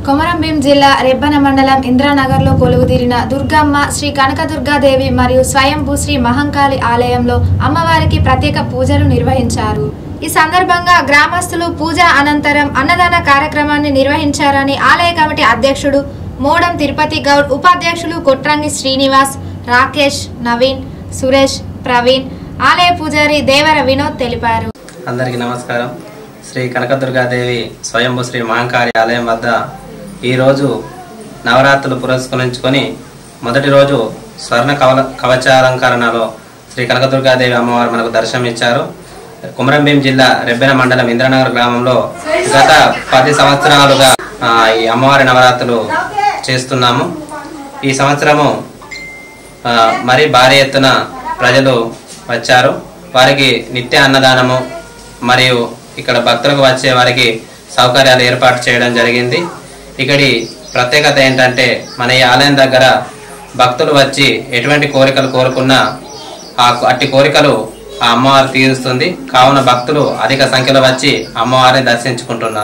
కొమరంభీం జిల్లా రెబ్బన మండలం ఇంద్రానగర్లో కొలువుదీరిన దుర్గమ్మ శ్రీ కనకదుర్గాదేవి మరియు స్వయంభూ శ్రీ మహంకాళి ఆలయంలో అమ్మవారికి ప్రత్యేక పూజలు నిర్వహించారు ఈ సందర్భంగా గ్రామస్తులు పూజ అనంతరం అన్నదాన కార్యక్రమాన్ని నిర్వహించారని ఆలయ కమిటీ అధ్యక్షుడు మోడం తిరుపతి గౌడ్ ఉపాధ్యక్షులు కొట్రంగి శ్రీనివాస్ రాకేష్ నవీన్ సురేష్ ప్రవీణ్ ఆలయ పూజారి దేవర వినోద్ తెలిపారు అందరికీ నమస్కారం శ్రీ కనకదుర్గాదేవి స్వయంభూ శ్రీ మహంకాళి ఆలయం వద్ద ఈరోజు నవరాత్రులు పురస్కరించుకొని మొదటి రోజు స్వర్ణ కవల కవచాలంకరణలో శ్రీ కనకదుర్గాదేవి అమ్మవారు మనకు దర్శనం ఇచ్చారు కుమరంభీం జిల్లా రెబ్బెన మండలం ఇంద్రనగర్ గ్రామంలో గత పది సంవత్సరాలుగా ఆ, ఈ అమ్మవారి నవరాత్రులు చేస్తున్నాము ఈ సంవత్సరము ఆ, మరి భారీ ఎత్తున ప్రజలు వచ్చారు వారికి నిత్య అన్నదానము మరియు ఇక్కడ భక్తులకు వచ్చే వారికి సౌకర్యాలు ఏర్పాటు చేయడం జరిగింది ఇక్కడి ప్రత్యేకత ఏంటంటే మన ఈ ఆలయం దగ్గర భక్తులు వచ్చి ఎటువంటి కోరికలు కోరుకున్నా ఆ అట్టి కోరికలు ఆ అమ్మవారు తీరుస్తుంది కావున భక్తులు అధిక సంఖ్యలో వచ్చి అమ్మవారిని దర్శించుకుంటున్నారు